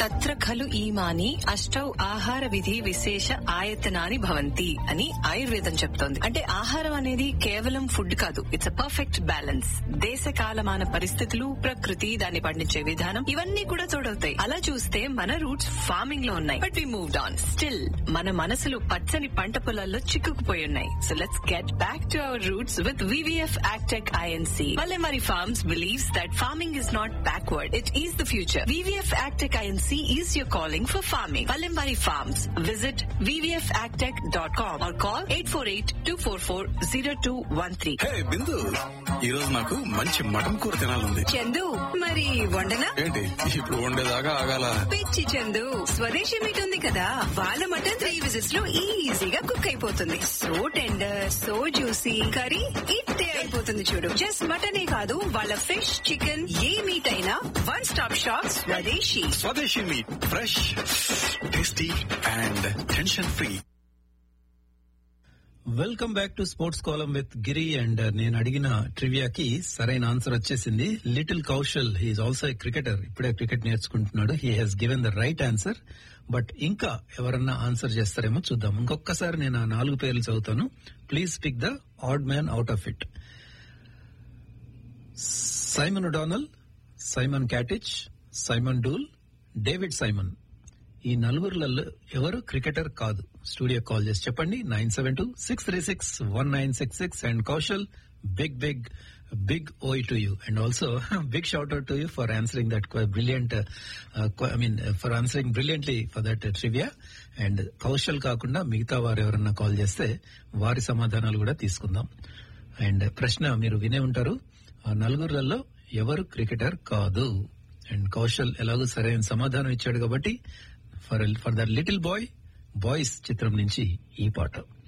తత్ర ఖలు ఈమాని అష్టౌ ఆహార విధి విశేష ఆయతనాని భవంతి అని ఆయుర్వేదం చెప్తోంది అంటే ఆహారం అనేది కేవలం ఫుడ్ కాదు ఇట్స్ అ పర్ఫెక్ట్ బ్యాలెన్స్ దేశ కాలమాన పరిస్థితులు ప్రకృతి దాన్ని పండించే విధానం ఇవన్నీ కూడా తోడవుతాయి అలా చూస్తే మన రూట్స్ ఫార్మింగ్ లో ఉన్నాయి but we moved on still మన మనసులు పచ్చని పంట పొలాల్లో చిక్కుకుపోయి ఉన్నాయి so let's get back to our roots with VVF agtech INC Palemari Farms believes that farming is not backward. It is the future. VVF Agtech INC is your calling for farming. Palemari Farms. Visit vvfagtech.com or call 848-244-0213. Hey Bindu ఈ రోజు నాకు మంచి mutton కూర తినాలంది చందు మరి వండనా ఏంటి ఇప్పుడు వండేదాకా ఆగాల పిచ్చి చందు స్వదేశీ మీట్ ఉంది కదా వాళ్ళ మటన్ త్రీ విజిట్స్ లో ఈజీగా కుక్ అయిపోతుంది so tender so juicy curry ఇట్టే అయిపోతుంది చూడు జస్ట్ మటనే కాదు వాళ్ళ ఫిష్ చికెన్ ఏ మీట్ అయినా one stop shop Swadeshi Swadeshi meat fresh tasty and tension free welcome back to sports కాలం విత్ గిరి అండ్ నేను అడిగిన ట్రివియాకి సరైన ఆన్సర్ వచ్చేసింది లిటిల్ కౌశల్ హీఈస్ ఆల్సో ఏ క్రికెటర్ ఇప్పుడే క్రికెట్ నేర్చుకుంటున్నాడు he has given the right answer but ఇంకా ఎవరన్నా ఆన్సర్ చేస్తారేమో చూద్దాం ఇంకొకసారి నేను ఆ నాలుగు పేర్లు చదువుతాను please pick the odd man out of it Simon Donald Simon Katich Simon Doull David Simon ఈ నలుగురులలో ఎవరు క్రికెటర్ కాదు స్టూడియో కాల్ చేసి చెప్పండి nine seven two six three six one nine six six and Kaushal big big big oi to you and also big shout out to you for answering that brilliant I mean for answering brilliantly for that trivia and Kaushal కాకుండా మిగతా వారు ఎవరన్నా call చేస్తే వారి సమాధానాలు కూడా తీసుకుందాం and ప్రశ్న మీరు వినే ఉంటారు ఆ నలుగురులలో ఎవరు క్రికెటర్ కాదు అండ్ కౌశల్ ఎలాగో సరైన సమాధానం ఇచ్చాడు కాబట్టి for for the little boy boys చిత్రం నుంచి ఈ పాట